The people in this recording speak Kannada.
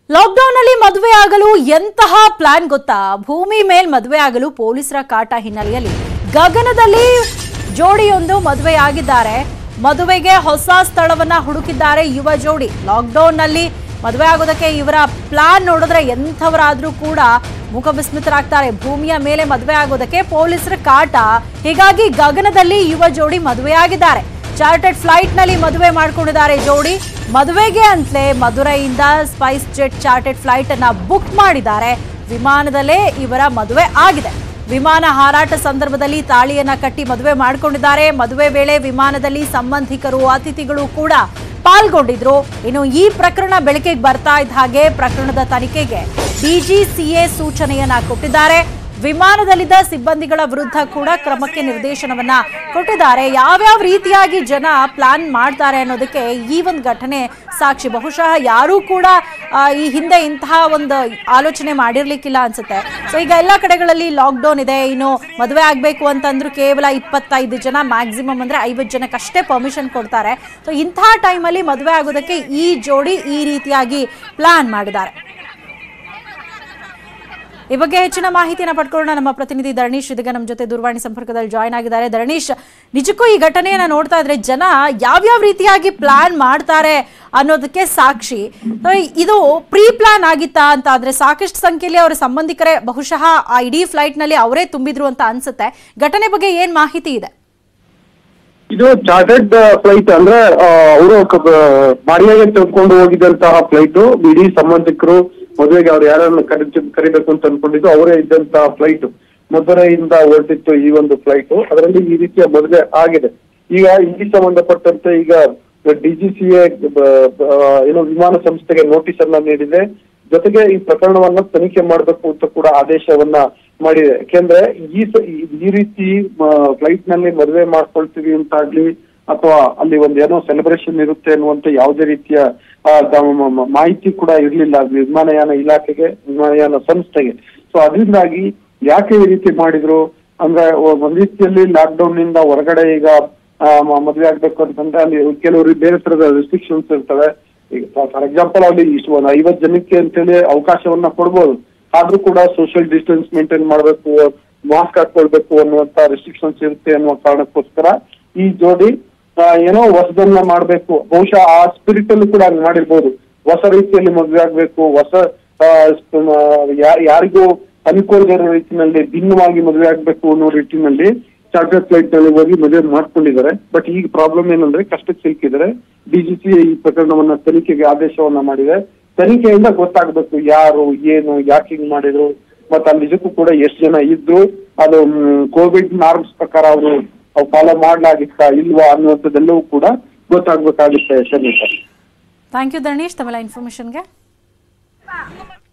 ಲಾಕ್ಡೌನ್ ಅಲ್ಲಿ ಮದುವೆ ಆಗಲು ಎಂತಹ ಪ್ಲಾನ್ ಗೊತ್ತಾ ಭೂಮಿ ಮೇಲ್ ಮದುವೆ ಆಗಲು ಪೊಲೀಸರ ಕಾಟ ಹಿನ್ನೆಲೆಯಲ್ಲಿ ಗಗನದಲ್ಲಿ ಜೋಡಿಯೊಂದು ಮದುವೆಯಾಗಿದ್ದಾರೆ ಮದುವೆಗೆ ಹೊಸ ಸ್ಥಳವನ್ನ ಹುಡುಕಿದ್ದಾರೆ ಯುವ ಜೋಡಿ ಲಾಕ್ಡೌನ್ ನಲ್ಲಿ ಮದುವೆ ಆಗೋದಕ್ಕೆ ಇವರ ಪ್ಲಾನ್ ನೋಡಿದ್ರೆ ಎಂಥವರಾದ್ರೂ ಕೂಡ ಮುಖ ವಿಸ್ಮಿತರಾಗ್ತಾರೆ ಭೂಮಿಯ ಮೇಲೆ ಮದುವೆ ಆಗೋದಕ್ಕೆ ಪೊಲೀಸರ ಕಾಟ ಹೀಗಾಗಿ ಗಗನದಲ್ಲಿ ಯುವ ಜೋಡಿ ಮದುವೆಯಾಗಿದ್ದಾರೆ ಚಾರ್ಟರ್ಡ್ ಫ್ಲೈಟ್ ನಲ್ಲಿ ಮದುವೆ ಮಾಡ್ಕೊಂಡಿದ್ದಾರೆ ಜೋಡಿ ಮದುವೆಗೆ ಅಂತಲೇ ಮಧುರೈಯಿಂದ ಸ್ಪೈಸ್ ಜೆಟ್ ಚಾರ್ಟರ್ಡ್ ಫ್ಲೈಟ್ ಅನ್ನ ಬುಕ್ ಮಾಡಿದ್ದಾರೆ ವಿಮಾನದಲ್ಲೇ ಇವರ ಮದುವೆ ಆಗಿದೆ ವಿಮಾನ ಹಾರಾಟ ಸಂದರ್ಭದಲ್ಲಿ ತಾಳಿಯನ್ನ ಕಟ್ಟಿ ಮದುವೆ ಮಾಡಿಕೊಂಡಿದ್ದಾರೆ ಮದುವೆ ವೇಳೆ ವಿಮಾನದಲ್ಲಿ ಸಂಬಂಧಿಕರು ಅತಿಥಿಗಳು ಕೂಡ ಪಾಲ್ಗೊಂಡಿದ್ರು ಇನ್ನು ಈ ಪ್ರಕರಣ ಬೆಳಕಿಗೆ ಬರ್ತಾ ಇದ್ದ ಹಾಗೆ ಪ್ರಕರಣದ ತನಿಖೆಗೆ ಡಿಜಿಸಿಎ ಸೂಚನೆಯನ್ನ ಕೊಟ್ಟಿದ್ದಾರೆ ವಿಮಾನದಲ್ಲಿದ್ದ ಸಿಬ್ಬಂದಿಗಳ ವಿರುದ್ಧ ಕೂಡ ಕ್ರಮಕ್ಕೆ ನಿರ್ದೇಶನವನ್ನ ಕೊಟ್ಟಿದ್ದಾರೆ ಯಾವ್ಯಾವ ರೀತಿಯಾಗಿ ಜನ ಪ್ಲಾನ್ ಮಾಡ್ತಾರೆ ಅನ್ನೋದಕ್ಕೆ ಈ ಒಂದು ಘಟನೆ ಸಾಕ್ಷಿ ಬಹುಶಃ ಯಾರೂ ಕೂಡ ಆ, ಈ ಹಿಂದೆ ಇಂತಹ ಒಂದು ಆಲೋಚನೆ ಮಾಡಿರ್ಲಿಕ್ಕಿಲ್ಲ ಅನ್ಸುತ್ತೆ ಸೊ ಈಗ ಎಲ್ಲ ಕಡೆಗಳಲ್ಲಿ ಲಾಕ್ಡೌನ್ ಇದೆ ಇನ್ನು ಮದುವೆ ಆಗ್ಬೇಕು ಅಂತಂದ್ರು ಕೇವಲ ಇಪ್ಪತ್ತೈದು ಜನ ಮ್ಯಾಕ್ಸಿಮಮ್ ಅಂದ್ರೆ ಐವತ್ತು ಜನಕ್ಕಷ್ಟೇ ಪರ್ಮಿಷನ್ ಕೊಡ್ತಾರೆ ಸೊ ಇಂತಹ ಟೈಮಲ್ಲಿ ಮದುವೆ ಆಗೋದಕ್ಕೆ ಈ ಜೋಡಿ ಈ ರೀತಿಯಾಗಿ ಪ್ಲಾನ್ ಮಾಡಿದ್ದಾರೆ ಈ ಬಗ್ಗೆ ಹೆಚ್ಚಿನ ಮಾಹಿತಿಯನ್ನು ಪಡ್ಕೊಳ್ಳೋಣ ನಮ್ಮ ಪ್ರತಿನಿಧಿ ಧರಣೀಶ್ ಇದೀಗ ನಮ್ಮ ಜೊತೆ ದೂರವಾಣಿ ಸಂಪರ್ಕದಲ್ಲಿ ಜಾಯ್ನ್ ಆಗಿದ್ದಾರೆ ಧರಣೀಶ್ ನಿಜಕ್ಕೂ ಈ ಘಟನೆಯನ್ನ ನೋಡ್ತಾ ಇದ್ರೆ ಜನ ಯಾವ್ಯಾವ ರೀತಿಯಾಗಿ ಪ್ಲಾನ್ ಮಾಡ್ತಾರೆ ಅನ್ನೋದಕ್ಕೆ ಸಾಕ್ಷಿ So, ಇದು ಪ್ರೀ ಪ್ಲಾನ್ ಆಗಿತ್ತಾ ಅಂತ ಆದ್ರೆ ಸಾಕಷ್ಟು ಸಂಖ್ಯೆಯಲ್ಲಿ ಅವರ ಸಂಬಂಧಿಕರೇ ಬಹುಶಃ ಆ ಇಡೀ ಫ್ಲೈಟ್ ನಲ್ಲಿ ಅವರೇ ತುಂಬಿದ್ರು ಅಂತ ಅನ್ಸುತ್ತೆ ಘಟನೆ ಬಗ್ಗೆ ಏನ್ ಮಾಹಿತಿ ಇದೆ ಇದು ಚಾರ್ಟರ್ಡ್ ಫ್ಲೈಟ್ ಅಂದ್ರೆ ಅವರು ಬಾಡಿಗೆಗೆ ತೆಗೆದುಕೊಂಡು ಹೋಗಿದ್ದಂತಹ ಫ್ಲೈಟ್ ಇಡೀ ಸಂಬಂಧಿಕರು ಮದುವೆಗೆ ಅವ್ರು ಯಾರನ್ನ ಕರಿ ಕರಿಬೇಕು ಅಂತ ಅನ್ಕೊಂಡಿದ್ದು ಅವರೇ ಇದ್ದಂತಹ ಫ್ಲೈಟ್ ಮಧುರೈಯಿಂದ ಹೊರಟಿತ್ತು ಈ ಒಂದು ಫ್ಲೈಟ್ ಅದರಲ್ಲಿ ಈ ರೀತಿಯ ಮದುವೆ ಆಗಿದೆ ಈಗ ಈ ಸಂಬಂಧಪಟ್ಟಂತೆ ಈಗ ಡಿಜಿಸಿಎ ಏನೋ ವಿಮಾನ ಸಂಸ್ಥೆಗೆ ನೋಟಿಸ್ ಅನ್ನ ನೀಡಿದೆ ಜೊತೆಗೆ ಈ ಪ್ರಕರಣವನ್ನ ತನಿಖೆ ಮಾಡಬೇಕು ಅಂತ ಕೂಡ ಆದೇಶವನ್ನ ಮಾಡಿದೆ ಯಾಕೆಂದ್ರೆ ಈ ಸ- ಈ- ಈ ರೀತಿ ಫ್ಲೈಟ್ ನಲ್ಲಿ ಮದುವೆ ಮಾಡ್ಕೊಳ್ತೀವಿ ಅಂತಾಗ್ಲಿ ಅಥವಾ ಅಲ್ಲಿ ಒಂದ್ ಏನೋ ಸೆಲೆಬ್ರೇಷನ್ ಇರುತ್ತೆ ಅನ್ನುವಂತ ಯಾವುದೇ ರೀತಿಯ ಆ, ಗ- ಮ- ಮ- ಮಾಹಿತಿ ಕೂಡ ಇರ್ಲಿಲ್ಲ ವಿಮಾನಯಾನ ಇಲಾಖೆಗೆ ವಿಮಾನಯಾನ ಸಂಸ್ಥೆಗೆ ಸೊ ಅದರಿಂದಾಗಿ ಯಾಕೆ ಈ ರೀತಿ ಮಾಡಿದ್ರು ಅಂದ್ರೆ ಒ- ಒಂದ್ ರೀತಿಯಲ್ಲಿ ಲಾಕ್ಡೌನ್ ನಿಂದ ಹೊರಗಡೆ ಈಗ ಆ, ಮ- ಮದ್ವೆ ಆಗ್ಬೇಕು ಅಂತಂದ್ರೆ ಅಲ್ಲಿ ಕೆಲವರಿಗೆ ಬೇರೆ ತರದ ರೆಸ್ಟ್ರಿಕ್ಷನ್ಸ್ ಇರ್ತವೆ ಈಗ ಫಾರ್ ಎಕ್ಸಾಂಪಲ್ ಅಲ್ಲಿ ಇಷ್ಟು ಒಂದು ಐವತ್ತು ಜನಕ್ಕೆ ಅಂತೇಳಿ ಅವಕಾಶವನ್ನ ಕೊಡ್ಬೋದು ಆದ್ರೂ ಕೂಡ ಸೋಷಿಯಲ್ ಡಿಸ್ಟೆನ್ಸ್ ಮೇಂಟೈನ್ ಮಾಡಬೇಕು ಮಾಸ್ಕ್ ಹಾಕೊಳ್ಬೇಕು ಅನ್ನುವಂತ ರೆಸ್ಟ್ರಿಕ್ಷನ್ಸ್ ಇರುತ್ತೆ ಅನ್ನುವ ಕಾರಣಕ್ಕೋಸ್ಕರ ಈ ಜೋಡಿ ಆ, ಏನೋ ಹೊಸದನ್ನ ಮಾಡ್ಬೇಕು ಬಹುಶಃ ಆ ಸ್ಪಿರಿಟ್ ಅಲ್ಲೂ ಕೂಡ ಹಂಗ್ ಮಾಡಿರ್ಬೋದು ಹೊಸ ರೀತಿಯಲ್ಲಿ ಮದುವೆ ಆಗ್ಬೇಕು ಹೊಸ ಆ, ಸ್- ಆ, ಯಾ- ಯಾರಿಗೂ ಅನುಕೂಲದ ಇರೋ ರೀತಿನಲ್ಲಿ ಭಿನ್ನವಾಗಿ ಮದುವೆ ಆಗ್ಬೇಕು ಅನ್ನೋ ರೀತಿನಲ್ಲಿ ಚಾರ್ಟರ್ ಫ್ಲೈಟ್ ನಲ್ಲಿ ಹೋಗಿ ಮದುವೆ ಮಾಡ್ಕೊಂಡಿದ್ದಾರೆ ಬಟ್ ಈಗ ಪ್ರಾಬ್ಲಮ್ ಏನಂದ್ರೆ ಕಷ್ಟಕ್ಕೆ ಸಿಲುಕಿದ್ದಾರೆ ಡಿಜಿಸಿ ಈ ಪ್ರಕರಣವನ್ನ ತನಿಖೆಗೆ ಆದೇಶವನ್ನ ಮಾಡಿದೆ ತನಿಖೆಯಿಂದ ಗೊತ್ತಾಗ್ಬೇಕು ಯಾರು ಏನು ಯಾಕೆ ಹಿಂಗ್ ಮಾಡಿದ್ರು ಮತ್ತೆ ಅಲ್ಲಿ ನಿಜಕ್ಕೂ ಕೂಡ ಎಷ್ಟು ಜನ ಇದ್ರು ಅದು ಕೋವಿಡ್ ನಾರ್ಮ್ಸ್ ಪ್ರಕಾರ ಅವರು ಫಾಲೋ ಮಾಡ್ಲಾಗಿತ್ತಾ ಇಲ್ವಾ ಅನ್ನುವಂಥದ್ದೆಲ್ಲವೂ ಕೂಡ ಗೊತ್ತಾಗ್ಬೇಕಾಗುತ್ತೆ ಶರ್ಮಿತಾ ಥ್ಯಾಂಕ್ ಯು ಧರಣೀಶ್ ತಮ್ಮೆಲ್ಲ ಇನ್ಫಾರ್ಮೇಶನ್ಗೆ